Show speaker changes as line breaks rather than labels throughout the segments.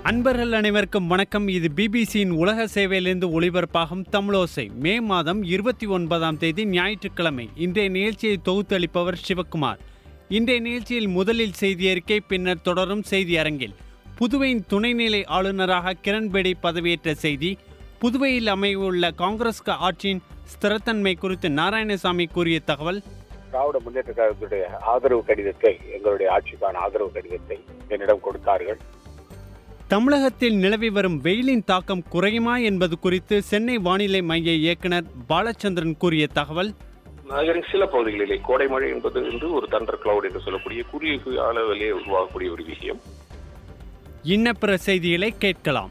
அன்பர்கள் அனைவருக்கும் வணக்கம் இது பிபிசியின் உலக சேவையிலிருந்து ஒளிபரப்பாகும் தமிழோசை மே மாதம் இருபத்தி ஒன்பதாம் தேதி ஞாயிற்றுக்கிழமை இன்றைய நிகழ்ச்சியை தொகுத்தளிப்பவர் சிவக்குமார் இன்றைய நிகழ்ச்சியில் முதலில் செய்தி அறிக்கை பின்னர் தொடரும் செய்தி அரங்கில் புதுவையின் துணைநிலை ஆளுநராக கிரண்பேடி பதவியேற்ற செய்தி புதுவையில் அமையவுள்ள காங்கிரஸ் ஆட்சியின் ஸ்திரத்தன்மை குறித்து நாராயணசாமி கூறிய தகவல்
திராவிட முன்னேற்ற கழகத்துடைய ஆதரவு கடிதத்தை எங்களுடைய ஆட்சிக்கான ஆதரவு கடிதத்தை என்னிடம் கொடுத்தார்கள்
தமிழகத்தில் நிலவி வரும் வெயிலின் தாக்கம் குறையுமா என்பது குறித்து சென்னை வானிலை மைய இயக்குனர் பாலச்சந்திரன் கூறிய தகவல்
நகரின் சில பகுதிகளிலே கோடை மழை என்பது வந்து ஒரு தண்டர் கிளவுட் என்று சொல்லக்கூடிய குறுகிய அளவிலே உருவாகக்கூடிய ஒரு விஷயம்
இன்ன பிற செய்திகளை கேட்கலாம்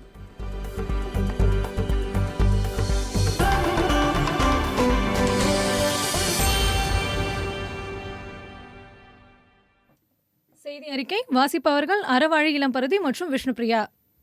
செய்தி அறிக்கை வாசிப்பவர்கள் அறவாழி இளம்பருதி மற்றும் விஷ்ணுபிரியா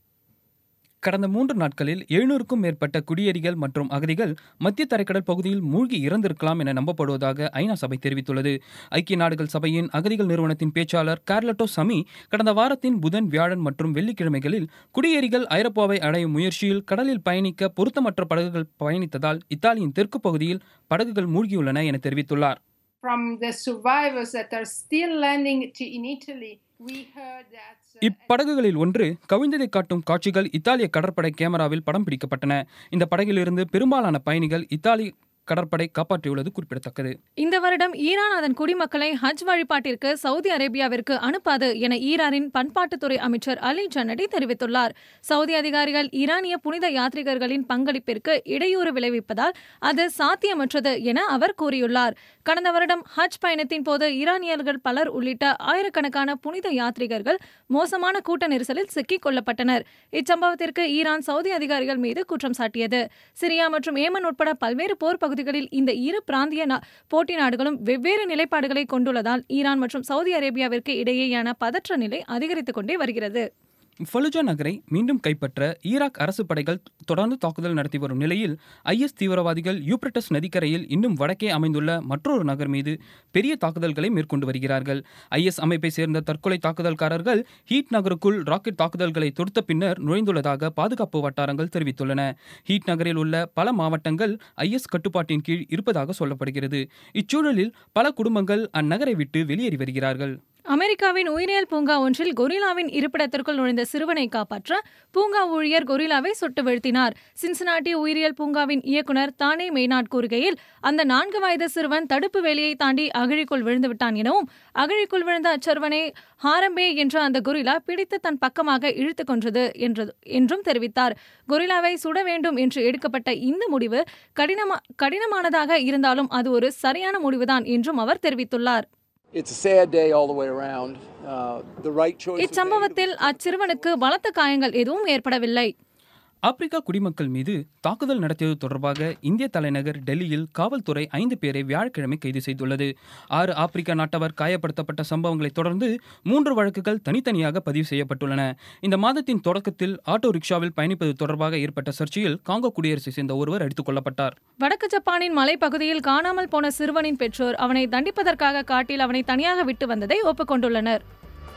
கடந்த மூன்று நாட்களில் எழுநூறுக்கும் மேற்பட்ட குடியேறிகள் மற்றும் அகதிகள் மத்திய தரைக்கடல் பகுதியில் மூழ்கி இறந்திருக்கலாம் என நம்பப்படுவதாக ஐநா சபை தெரிவித்துள்ளது ஐக்கிய நாடுகள் சபையின் அகதிகள் நிறுவனத்தின் பேச்சாளர் கார்லட்டோ சமி கடந்த வாரத்தின் புதன் வியாழன் மற்றும் வெள்ளிக்கிழமைகளில் குடியேறிகள் ஐரோப்பாவை அடையும் முயற்சியில் கடலில் பயணிக்க பொருத்தமற்ற படகுகள் பயணித்ததால் இத்தாலியின் தெற்கு பகுதியில் படகுகள் மூழ்கியுள்ளன என தெரிவித்துள்ளார்
from the survivors that are still landing to, in Italy, we heard that. uh,
இப்படகுகளில் ஒன்று கவிழ்ந்ததை காட்டும் காட்சிகள் இத்தாலிய கடற்படை கேமராவில் படம் பிடிக்கப்பட்டன இந்த படகிலிருந்து பெரும்பாலான பயணிகள் இத்தாலி கடற்படை காப்பாற்றியுள்ளது குறிப்பிடத்தக்கது
இந்த வருடம் ஈரான் அதன் குடிமக்களை ஹஜ் வழிபாட்டிற்கு சவுதி அரேபியாவிற்கு அனுப்பாது என ஈரானின் பண்பாட்டுத்துறை அமைச்சர் அலி ஜன்னடி தெரிவித்துள்ளார் சவுதி அதிகாரிகள் ஈரானிய புனித யாத்ரிகர்களின் பங்களிப்பிற்கு இடையூறு விளைவிப்பதால் அது சாத்தியமற்றது என அவர் கூறியுள்ளார் கடந்த வருடம் ஹஜ் பயணத்தின் போது ஈரானியர்கள் பலர் உள்ளிட்ட ஆயிரக்கணக்கான புனித யாத்ரிகர்கள் மோசமான கூட்ட நெரிசலில் சிக்கிக் கொல்லப்பட்டனர் இச்சம்பவத்திற்கு ஈரான் சவுதி அதிகாரிகள் மீது குற்றம் சாட்டியது சிரியா மற்றும் ஏமன் உட்பட பல்வேறு போர் பகுதிகளில் இந்த இரு பிராந்திய நா- போட்டி நாடுகளும் வெவ்வேறு நிலைப்பாடுகளை கொண்டுள்ளதால் ஈரான் மற்றும் சவுதி அரேபியாவிற்கு இடையேயான பதற்ற நிலை அதிகரித்துக் கொண்டே வருகிறது
ஃபலுஜா நகரை மீண்டும் கைப்பற்ற ஈராக் அரசு படைகள் தொடர்ந்து தாக்குதல் நடத்தி வரும் நிலையில் ஐஎஸ் தீவிரவாதிகள் யூப்ரட்டஸ் நதிக்கரையில் இன்னும் வடக்கே அமைந்துள்ள மற்றொரு நகர் மீது பெரிய தாக்குதல்களை மேற்கொண்டு வருகிறார்கள் ஐஎஸ் அமைப்பை சேர்ந்த தற்கொலை தாக்குதல்காரர்கள் ஹீட் நகருக்குள் ராக்கெட் தாக்குதல்களை தொடுத்த பின்னர் நுழைந்துள்ளதாக பாதுகாப்பு வட்டாரங்கள் தெரிவித்துள்ளன ஹீட் நகரில் உள்ள பல மாவட்டங்கள் ஐஎஸ் கட்டுப்பாட்டின் கீழ் இருப்பதாக சொல்லப்படுகிறது இச்சூழலில் பல குடும்பங்கள் அந்நகரை விட்டு வெளியேறி வருகிறார்கள்
அமெரிக்காவின் உயிரியல் பூங்கா ஒன்றில் கொரில்லாவின் இருப்பிடத்திற்குள் நுழைந்த சிறுவனை காப்பாற்ற பூங்கா ஊழியர் கொரில்லாவை சுட்டு வீழ்த்தினார் சின்சினாட்டி உயிரியல் பூங்காவின் இயக்குனர் தானே மெய்நாட் கூறுகையில் அந்த நான்கு வயது சிறுவன் தடுப்பு வேலியை தாண்டி அகழிக்குள் விழுந்து விட்டான் எனவும் அகழிக்குள் விழுந்த அச்சிறுவனை ஹாரம்பே என்ற அந்த கொரில்லா பிடித்து தன் பக்கமாக இழுத்து கொன்றது என்று என்றும் தெரிவித்தார் கொரில்லாவை சுட வேண்டும் என்று எடுக்கப்பட்ட இந்த முடிவு கடினமா கடினமானதாக இருந்தாலும் அது ஒரு சரியான முடிவுதான் என்றும் அவர் தெரிவித்துள்ளார்
It's a sad day all the way around. Uh, the right choice. was made.
இச்சம்பவத்தில் அச்சிறுவனுக்கு பலத்த காயங்கள் எதுவும் ஏற்படவில்லை
ஆப்பிரிக்கா குடிமக்கள் மீது தாக்குதல் நடத்தியது தொடர்பாக இந்திய தலைநகர் டெல்லியில் காவல்துறை ஐந்து பேரை வியாழக்கிழமை கைது செய்துள்ளது ஆறு ஆப்பிரிக்க நாட்டவர் காயப்படுத்தப்பட்ட சம்பவங்களைத் தொடர்ந்து மூன்று வழக்குகள் தனித்தனியாக பதிவு செய்யப்பட்டுள்ளன இந்த மாதத்தின் தொடக்கத்தில் ஆட்டோ ரிக்ஷாவில் பயணிப்பது தொடர்பாக ஏற்பட்ட சர்ச்சையில் காங்கோ குடியரசை சேர்ந்த ஒருவர் அடித்துக் கொல்லப்பட்டார்
வடக்கு ஜப்பானின் மலைப்பகுதியில் காணாமல் போன சிறுவனின் பெற்றோர் அவனை தண்டிப்பதற்காக காட்டில் அவனை தனியாக விட்டு வந்ததை ஒப்புக்கொண்டுள்ளனர்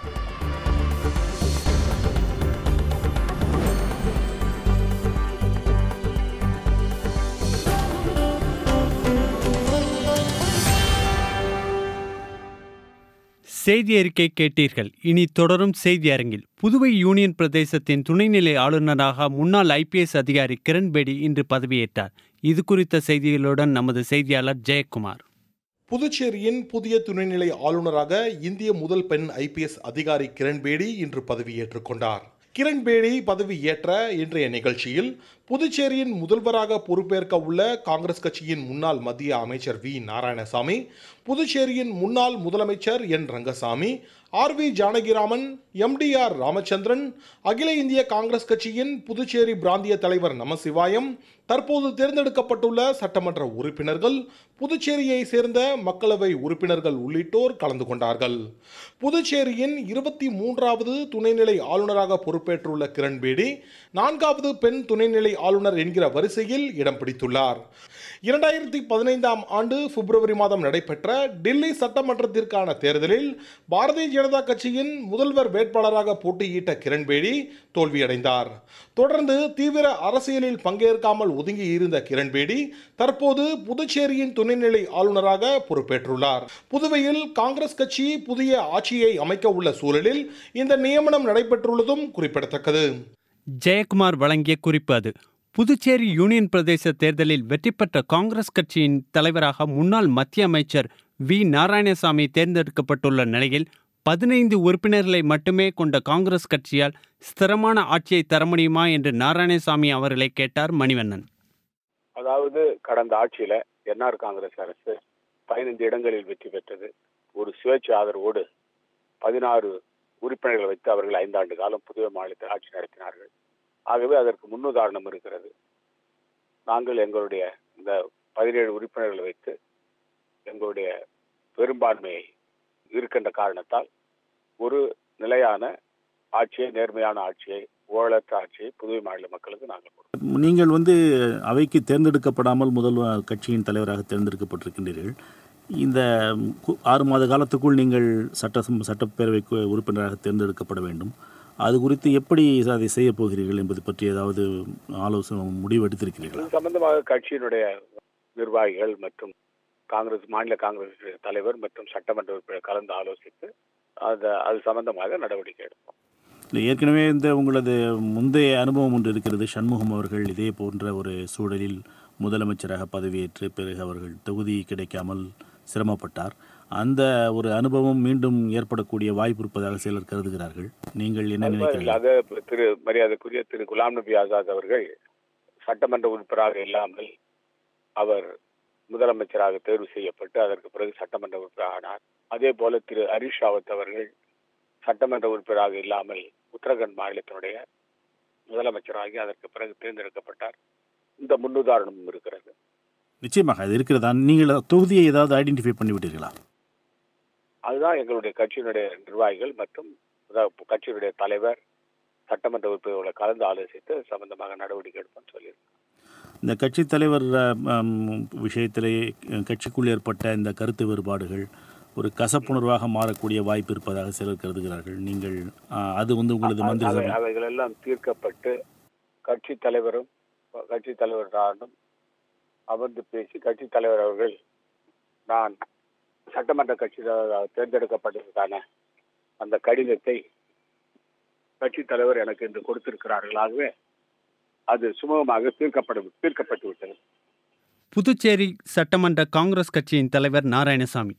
செய்தி அறிக்கை கேட்டீர்கள் இனி தொடரும் செய்தி அரங்கில் புதுவை யூனியன் பிரதேசத்தின் துணைநிலை ஆளுநராக முன்னாள் ஐபிஎஸ் அதிகாரி கிரண்பேடி இன்று பதவியேற்றார் இது குறித்த செய்திகளுடன் நமது செய்தியாளர் ஜெயக்குமார்
புதுச்சேரியின் புதிய துணைநிலை ஆளுநராக இந்திய முதல் பெண் ஐபிஎஸ் அதிகாரி கிரண்பேடி இன்று பதவியேற்றுக் கொண்டார் கிரண்பேடி பதவியேற்ற இன்றைய நிகழ்ச்சியில் புதுச்சேரியின் முதல்வராக பொறுப்பேற்க உள்ள காங்கிரஸ் கட்சியின் முன்னாள் மத்திய அமைச்சர் வி நாராயணசாமி புதுச்சேரியின் முன்னாள் முதலமைச்சர் N Rangasamy R V Janakiraman M D R Ramachandran அகில இந்திய காங்கிரஸ் கட்சியின் புதுச்சேரி பிராந்திய தலைவர் நமசிவாயம் தற்போது தேர்ந்தெடுக்கப்பட்டுள்ள சட்டமன்ற உறுப்பினர்கள் புதுச்சேரியை சேர்ந்த மக்களவை உறுப்பினர்கள் உள்ளிட்டோர் கலந்து கொண்டார்கள் புதுச்சேரியின் இருபத்தி மூன்றாவது துணைநிலை ஆளுநராக பொறுப்பேற்றுள்ள கிரண்பேடி நான்காவது பெண் துணைநிலை ஆளுநர் என்கிற வரிசையில் இடம் பிடித்துள்ளார் இரண்டாயிரத்தி பதினைந்தாம் ஆண்டு பிப்ரவரி மாதம் நடைபெற்ற டெல்லி சட்டமன்றத்திற்கான தேர்தலில் பாரதிய ஜனதா கட்சியின் முதல்வர் வேட்பாளராக போட்டியிட்ட கிரண்பேடி தோல்வியடைந்தார் தொடர்ந்து தீவிர அரசியலில் பங்கேற்காமல் ஒதுங்கி இருந்த கிரண்பேடி தற்போது புதுச்சேரியின் துணைநிலை ஆளுநராக பொறுப்பேற்றுள்ளார் புதுவையில் காங்கிரஸ் கட்சி புதிய ஆட்சியை அமைக்க உள்ள சூழலில் இந்த நியமனம் நடைபெற்றுள்ளதும் குறிப்பிடத்தக்கது
ஜெயக்குமார் வழங்கிய குறிப்பு அது புதுச்சேரி யூனியன் பிரதேச தேர்தலில் வெற்றி பெற்ற காங்கிரஸ் கட்சியின் தலைவராக முன்னாள் மத்திய அமைச்சர் வி நாராயணசாமி தேர்ந்தெடுக்கப்பட்டுள்ள நிலையில் பதினைந்து உறுப்பினர்களை மட்டுமே கொண்ட காங்கிரஸ் கட்சியால் ஸ்திரமான ஆட்சியை தர முடியுமா என்று நாராயணசாமி அவர்களை கேட்டார் மணிவண்ணன்
அதாவது கடந்த ஆட்சியில என்ஆர் காங்கிரஸ் அரசு பதினைந்து இடங்களில் வெற்றி பெற்றது ஒரு சுயேட்சை ஆதரவோடு பதினாறு உறுப்பினர்களை வைத்து அவர்கள் ஐந்தாண்டு காலம் புதுவை மாநிலத்தில் ஆட்சி நடத்தினார்கள் ஆகவே அதற்கு முன்னுதாரணம் இருக்கிறது நாங்கள் எங்களுடைய இந்த பதினேழு உறுப்பினர்களை வைத்து எங்களுடைய பெரும்பான்மையை இருக்கின்ற காரணத்தால் ஒரு நிலையான ஆட்சியை நேர்மையான ஆட்சியை ஊழலற்ற ஆட்சியை புதுவை மாநில மக்களுக்கு நாங்கள் கொடுக்கிறோம்.
நீங்கள் வந்து அவைக்கு தேர்ந்தெடுக்கப்படாமல் முதல் கட்சியின் தலைவராக தேர்ந்தெடுக்கப்பட்டிருக்கின்றீர்கள் இந்த கு- ஆறு மாத காலத்துக்குள் நீங்கள் சட்ட சட்டப்பேரவை கு- உறுப்பினராக தேர்ந்தெடுக்கப்பட வேண்டும் அது குறித்து எப்படி அதை செய்ய போகிறீர்கள் என்பது பற்றி ஏதாவது ஆலோசனை முடிவு எடுத்திருக்கிறீர்களா
இது சம்பந்தமாக கட்சியினுடைய நிர்வாகிகள் மற்றும் காங்கிரஸ் மாநில காங்கிரஸ் தலைவர் மற்றும் சட்டமன்ற உறுப்பினர் கலந்து ஆலோசித்து அந்த அது சம்பந்தமாக நடவடிக்கை எடுப்போம்
இல்லை ஏற்கனவே இந்த உங்களது முந்தைய அனுபவம் ஒன்று இருக்கிறது சண்முகம் அவர்கள் இதே போன்ற ஒரு சூழலில் முதலமைச்சராக பதவியேற்று பிறகு அவர்கள் தொகுதி கிடைக்காமல் சிரமப்பட்டார் அந்த ஒரு அனுபவம் மீண்டும் ஏற்படக்கூடிய வாய்ப்பு இருப்பதாக சிலர் கருதுகிறார்கள் நீங்கள் என்ன நினைக்கிறீர்கள்
அது திரு மரியாதைக்குரிய திரு குலாம் நபி ஆசாத் அவர்கள் சட்டமன்ற உறுப்பினராக இல்லாமல் அவர் முதலமைச்சராக தேர்வு செய்யப்பட்டு அதற்கு பிறகு சட்டமன்ற உறுப்பினர் ஆனார் அதே போல திரு ஹரிஷ் ராவத் அவர்கள் சட்டமன்ற உறுப்பினராக இல்லாமல் உத்தரகண்ட் மாநிலத்தினுடைய முதலமைச்சராகி அதற்கு பிறகு தேர்ந்தெடுக்கப்பட்டார் இந்த முன்னுதாரணமும் இருக்கிறது
நிச்சயமாக அது இருக்கிறதா நீங்கள் தொகுதியை ஏதாவது ஐடென்டிஃபை பண்ணிவிட்டீர்களா
அதுதான் எங்களுடைய கட்சியினுடைய நிர்வாகிகள் மற்றும் அதாவது கட்சியினுடைய தலைவர் சட்டமன்ற உறுப்பினர்களை கலந்து ஆலோசித்து அது சம்பந்தமாக நடவடிக்கை எடுப்போம்னு சொல்லியிருக்காங்க
இந்த கட்சி தலைவர் விஷயத்திலே கட்சிக்குள் ஏற்பட்ட இந்த கருத்து வேறுபாடுகள் ஒரு கசப்புணர்வாக மாறக்கூடிய வாய்ப்பு இருப்பதாக சிலர் கருதுகிறார்கள் நீங்கள் அஹ், அது வந்து உங்களது மந்திரி
அவை-
சபை
அவைகள் எல்லாம் தீர்க்கப்பட்டு கட்சி தலைவரும் கட்சி தலைவராலும் அமர்ந்து பேசி கட்சி தலைவர் அவர்கள் நான் சட்டமன்ற கட்சி தேர்ந்தெடுக்கப்பட்டதற்கான அந்த கடிதத்தை கட்சி தலைவர் எனக்கு இன்று கொடுத்திருக்கிறார்கள் ஆகவே அது சுமூகமாக தீர்க்கப்பட தீர்க்கப்பட்டு விட்டது
புதுச்சேரி சட்டமன்ற காங்கிரஸ் கட்சியின் தலைவர் நாராயணசாமி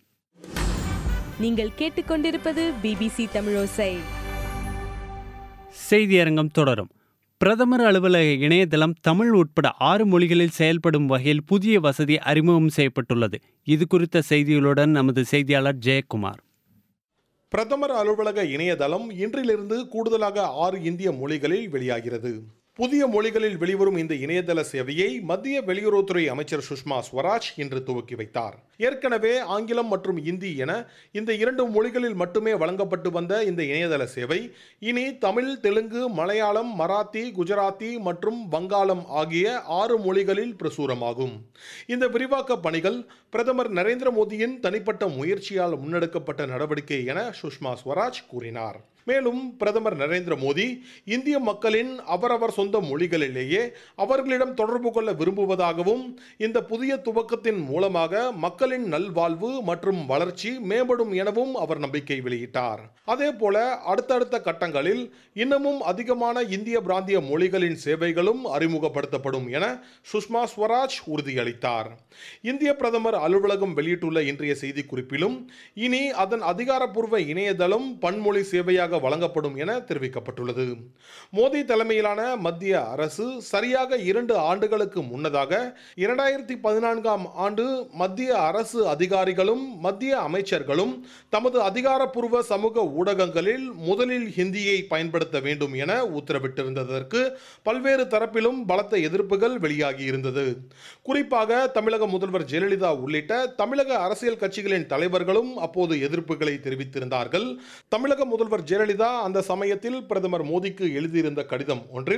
நீங்கள் கேட்டுக்கொண்டிருப்பது பிபிசி தமிழோசை
செய்தியரங்கம் தொடரும் பிரதமர் அலுவலக இணையதளம் தமிழ் உட்பட ஆறு மொழிகளில் செயல்படும் வகையில் புதிய வசதி அறிமுகம் செய்யப்பட்டுள்ளது இது குறித்த செய்திகளுடன் நமது செய்தியாளர் ஜெயக்குமார்
பிரதமர் அலுவலக இணையதளம் இன்றிலிருந்து கூடுதலாக ஆறு இந்திய மொழிகளில் வெளியாகிறது புதிய மொழிகளில் வெளிவரும் இந்த இணையதள சேவையை மத்திய வெளியுறவுத்துறை அமைச்சர் சுஷ்மா ஸ்வராஜ் இன்று துவக்கி வைத்தார் ஏற்கனவே ஆங்கிலம் மற்றும் இந்தி என இந்த இரண்டு மொழிகளில் மட்டுமே வழங்கப்பட்டு வந்த இந்த இணையதள சேவை இனி தமிழ் தெலுங்கு மலையாளம் மராத்தி குஜராத்தி மற்றும் வங்காளம் ஆகிய ஆறு மொழிகளில் பிரசுரமாகும் இந்த விரிவாக்க பணிகள் பிரதமர் நரேந்திர மோடியின் தனிப்பட்ட முயற்சியால் முன்னெடுக்கப்பட்ட நடவடிக்கை என சுஷ்மா ஸ்வராஜ் கூறினார் மேலும் பிரதமர் நரேந்திர மோடி இந்திய மக்களின் அவரவர் சொந்த மொழிகளிலேயே அவர்களிடம் தொடர்பு கொள்ள விரும்புவதாகவும் இந்த புதிய துவக்கத்தின் மூலமாக மக்களின் நல்வாழ்வு மற்றும் வளர்ச்சி மேம்படும் எனவும் அவர் நம்பிக்கை வெளியிட்டார் அதே போல அடுத்தடுத்த கட்டங்களில் இன்னமும் அதிகமான இந்திய பிராந்திய மொழிகளின் சேவைகளும் அறிமுகப்படுத்தப்படும் என சுஷ்மா ஸ்வராஜ் உறுதியளித்தார் இந்திய பிரதமர் அலுவலகம் வெளியிட்டுள்ள இன்றைய செய்திக்குறிப்பிலும் இனி அதன் அதிகாரப்பூர்வ இணையதளம் பன்மொழி சேவையாக வழங்கப்படும் என தெரிவிக்கப்பட்டுள்ளது மோடி தலைமையிலான மத்திய அரசு சரியாக இரண்டு ஆண்டுகளுக்கு முன்னதாக இரண்டாயிரத்தி பதினான்காம் ஆண்டு மத்திய அரசு அதிகாரிகளும் மத்திய அமைச்சர்களும் தமது அதிகாரப்பூர்வ சமூக ஊடகங்களில் முதலில் ஹிந்தியை பயன்படுத்த வேண்டும் என உத்தரவிட்டிருந்ததற்கு பல்வேறு தரப்பிலும் பலத்த எதிர்ப்புகள் வெளியாகி இருந்தது குறிப்பாக தமிழக முதல்வர் ஜெயலலிதா உள்ளிட்ட தமிழக அரசியல் கட்சிகளின் தலைவர்களும் அப்போது எதிர்ப்புகளை தெரிவித்திருந்தார்கள் தமிழக முதல்வர் ஜெயலலிதா அந்த சமயத்தில் பிரதமர் மோடிக்கு எழுதியிருந்த கடிதம் ஒன்றில்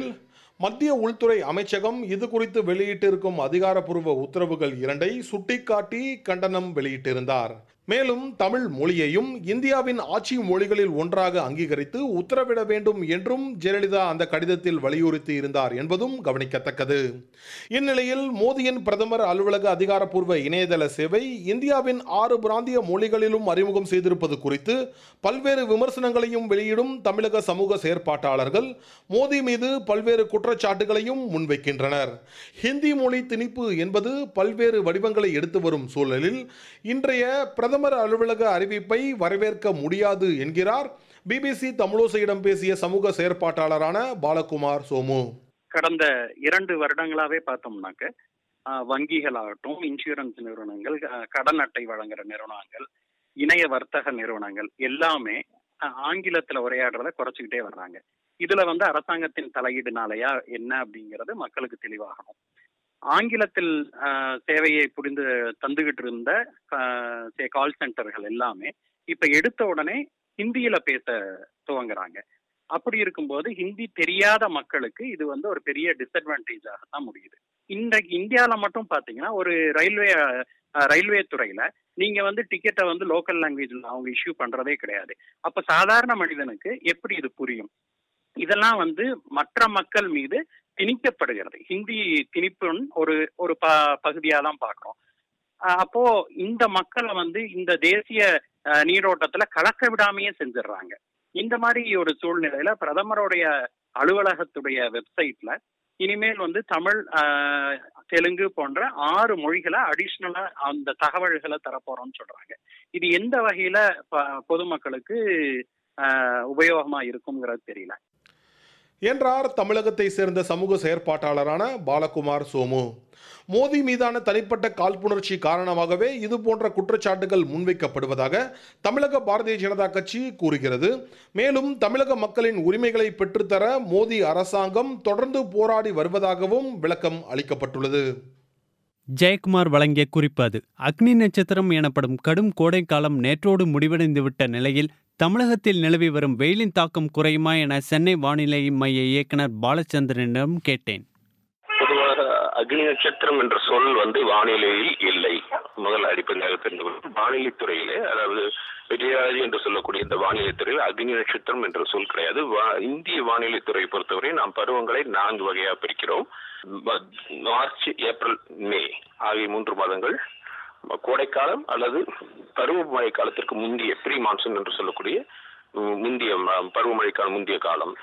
மத்திய உள்துறை அமைச்சகம் இது குறித்து வெளியிட்டிருக்கும் அதிகாரப்பூர்வ உத்தரவுகள் இரண்டை சுட்டிக்காட்டி கண்டனம் வெளியிட்டிருந்தார் மேலும் தமிழ் மொழியையும் இந்தியாவின் ஆட்சி மொழிகளில் ஒன்றாக அங்கீகரித்து உத்தரவிட வேண்டும் என்றும் ஜெயலலிதா அந்த கடிதத்தில் வலியுறுத்தி இருந்தார் என்பதும் கவனிக்கத்தக்கது இந்நிலையில் மோடியின் பிரதமர் அலுவலக அதிகாரப்பூர்வ இணையதள சேவை இந்தியாவின் ஆறு பிராந்திய மொழிகளிலும் அறிமுகம் செய்திருப்பது குறித்து பல்வேறு விமர்சனங்களையும் வெளியிடும் தமிழக சமூக செயற்பாட்டாளர்கள் மோடி மீது பல்வேறு குற்றச்சாட்டுகளையும் முன்வைக்கின்றனர் ஹிந்தி மொழி திணிப்பு என்பது பல்வேறு வடிவங்களை எடுத்து வரும் சூழலில் இன்றைய பிரதமர் அலுவலக அறிவிப்பை வரவேற்க முடியாது என்கிறார் பிபிசி தமிழோசையிடம் பேசிய சமூக செயற்பாட்டாளரான பாலகுமார் சோமு
கடந்த இரண்டு வருடங்களாவே பார்த்தோம்னாக்க ஆஹ், வங்கிகளாகட்டும் இன்சூரன்ஸ் நிறுவனங்கள் ஆஹ், கடன் அட்டை வழங்குற நிறுவனங்கள் இணைய வர்த்தக நிறுவனங்கள் எல்லாமே ஆஹ், ஆங்கிலத்துல உரையாடுறத குறைச்சிக்கிட்டே வர்றாங்க இதுல வந்து அரசாங்கத்தின் தலையீடுனாலயா என்ன அப்படிங்கிறது மக்களுக்கு தெளிவாகணும் ஆங்கிலத்தில் ஆஹ், சேவையை புரிந்து தந்துகிட்டு இருந்த கால் சென்டர்கள் எல்லாமே இப்ப எடுத்த உடனே ஹிந்தியில பேச துவங்குறாங்க அப்படி இருக்கும்போது ஹிந்தி தெரியாத மக்களுக்கு இது வந்து ஒரு பெரிய டிஸ்அட்வான்டேஜாக தான் முடியுது இன்றைக்கு இந்தியால மட்டும் பாத்தீங்கன்னா ஒரு ரயில்வே அஹ், ரயில்வே துறையில நீங்க வந்து டிக்கெட்டை வந்து லோக்கல் லாங்குவேஜ்ல அவங்க இஷ்யூ பண்றதே கிடையாது அப்ப சாதாரண மனிதனுக்கு எப்படி இது புரியும் இதெல்லாம் வந்து மற்ற மக்கள் மீது திணிக்கப்படுகிறது ஹிந்தி திணிப்புன்னு ஒரு ஒரு ப பகுதியா தான் பார்க்கிறோம் அஹ் அப்போ இந்த மக்களை வந்து இந்த தேசிய அஹ், நீரோட்டத்துல கலக்க விடாமையே செஞ்சிடுறாங்க இந்த மாதிரி ஒரு சூழ்நிலையில பிரதமருடைய அலுவலகத்துடைய வெப்சைட்ல இனிமேல் வந்து தமிழ் ஆஹ், தெலுங்கு போன்ற ஆறு மொழிகளை அடிஷ்னலா அந்த தகவல்களை தரப்போறோம்னு சொல்றாங்க இது எந்த வகையில ப- பொதுமக்களுக்கு ஆஹ், உபயோகமா இருக்குங்கிறது தெரியல
என்றார் தமிழகத்தை சேர்ந்த சமூக செயற்பாட்டாளரான பாலகுமார் சோமு மோடி மீதான தனிப்பட்ட காழ்ப்புணர்ச்சி காரணமாகவே இது போன்ற குற்றச்சாட்டுகள் முன்வைக்கப்படுவதாக தமிழக பாரதிய ஜனதா கட்சி கூறுகிறது மேலும் தமிழக மக்களின் உரிமைகளை பெற்றுத்தர மோடி அரசாங்கம் தொடர்ந்து போராடி வருவதாகவும் விளக்கம் அளிக்கப்பட்டுள்ளது
ஜெயக்குமார் வழங்கிய குறிப்பு அது அக்னி நட்சத்திரம் எனப்படும் கடும் கோடை காலம் நேற்றோடு முடிவடைந்துவிட்ட நிலையில் தமிழகத்தில் நிலவி வரும் வெயிலின் தாக்கம் குறையுமா என சென்னை வானிலை மைய இயக்குனர் பாலச்சந்திரனிடம் கேட்டேன்
பொதுவாக அக்னி நட்சத்திரம் என்ற சொல் வந்து வானிலையில் இல்லை முதல் அடிப்படையாக தெரிந்து கொள்ளும் வானிலை துறையிலே அதாவது மெட்டியாலஜி என்று சொல்லக்கூடிய இந்த வானிலை துறையில் அக்னி நட்சத்திரம் என்ற சொல் கிடையாது வா- இந்திய வானிலை துறையை பொறுத்தவரை நாம் பருவங்களை நான்கு வகையாக பிரிக்கிறோம் ம- மார்ச் ஏப்ரல் மே ஆகிய மூன்று மாதங்கள் கோடைக்காலம் அல்லது பருவமழை காலத்திற்கு முந்தைய ப்ரீ மான்சூன் என்று சொல்லக்கூடிய உம், முந்தைய ம- பருவமழைக்கான முந்தைய காலம்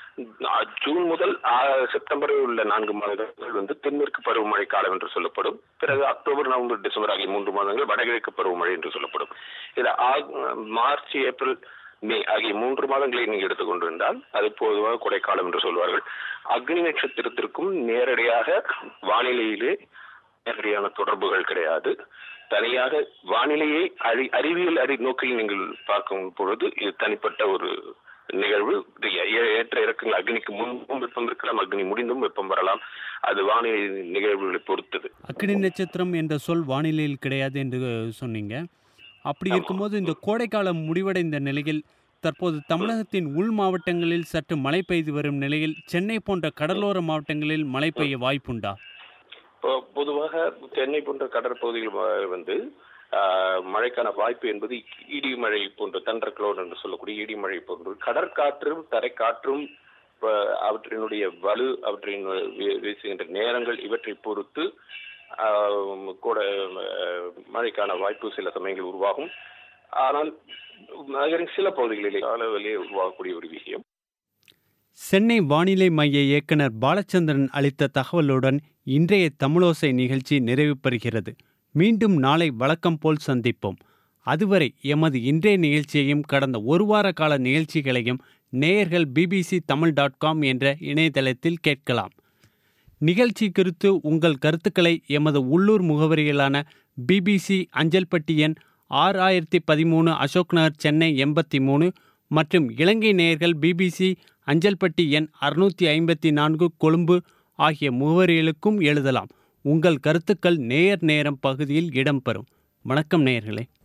ஆ, ஜூன் முதல் ஆ, செப்டம்பர் வரை உள்ள நான்கு மாதங்கள் வந்து தென்மேற்கு பருவமழை காலம் என்று சொல்லப்படும் பிறகு அக்டோபர் நவம்பர் டிசம்பர் ஆகிய மூன்று மாதங்கள் வடகிழக்கு பருவமழை என்று சொல்லப்படும் இது ஆ- மார்ச் ஏப்ரல் மே ஆகிய மூன்று மாதங்களை நீங்கள் எடுத்துக்கொண்டிருந்தால் அது பொதுவாக கொடைக்காலம் என்று சொல்வார்கள் அக்னி நட்சத்திரத்திற்கும் நேரடியாக வானிலையிலே நேரடியான தொடர்புகள் கிடையாது தனியாக வானிலையை அறி அறிவியல் அறி நோக்கில் நீங்கள் பார்க்கும் பொழுது இது தனிப்பட்ட ஒரு நிகழ்வு இது ஏ- ஏற்ற இறக்கங்கள் அக்னிக்கு முன்பும் வெப்பம் இருக்கலாம் அக்னி முடிந்தும் வெப்பம் வரலாம் அது வானிலை நிகழ்வுகளை பொறுத்தது
அக்னி நட்சத்திரம் என்ற சொல் வானிலையில் கிடையாது என்று சொன்னீங்க அப்படி இருக்கும்போது இந்த கோடைக்காலம் முடிவடைந்த நிலையில் தற்போது தமிழகத்தின் உள் மாவட்டங்களில் சற்று மழை பெய்து வரும் நிலையில் சென்னை போன்ற கடலோர மாவட்டங்களில் மழை பெய்ய வாய்ப்புண்டா
இப்போ பொதுவாக சென்னை போன்ற கடற்பகுதிகள் வ- வந்து ஆஹ், மழைக்கான வாய்ப்பு என்பது இடி மழை போன்ற தண்டர் கிளவுட் என்று சொல்லக்கூடிய இடி மழை போன்று கடற்காற்றும் தரைக்காற்றும் ஆஹ், அவற்றினுடைய வலு அவற்றின் வீ- வீசுகின்ற நேரங்கள் இவற்றை பொறுத்து ஆஹ், கூட ஆஹ், மழைக்கான வாய்ப்பு சில சமயங்கள் உருவாகும் ஆனால் நகரின் சில பகுதிகளிலே அளவிலே உருவாகக்கூடிய ஒரு விஷயம்
சென்னை வானிலை மைய இயக்குனர் பாலச்சந்திரன் அளித்த தகவலுடன் இன்றைய தமிழோசை நிகழ்ச்சி நிறைவு பெறுகிறது மீண்டும் நாளை வழக்கம் போல் சந்திப்போம் அதுவரை எமது இன்றைய நிகழ்ச்சியையும் கடந்த ஒரு வார கால நிகழ்ச்சிகளையும் நேயர்கள் பிபிசி தமிழ் டாட் காம் என்ற இணையதளத்தில் கேட்கலாம் நிகழ்ச்சி குறித்து உங்கள் கருத்துக்களை எமது உள்ளூர் முகவரிகளான பிபிசி அஞ்சல் பெட்டி எண் ஆறு ஆயிரத்தி பதிமூணு அசோக் நகர் சென்னை எண்பத்தி மூணு மற்றும் இலங்கை நேயர்கள் பிபிசி அஞ்சல் பெட்டி எண் அறுநூற்றி ஐம்பத்தி நான்கு கொழும்பு ஆகிய முகவரிகளுக்கும் எழுதலாம் உங்கள் கருத்துக்கள் நேயர் நேரம் பகுதியில் இடம்பெறும் வணக்கம் நேயர்களே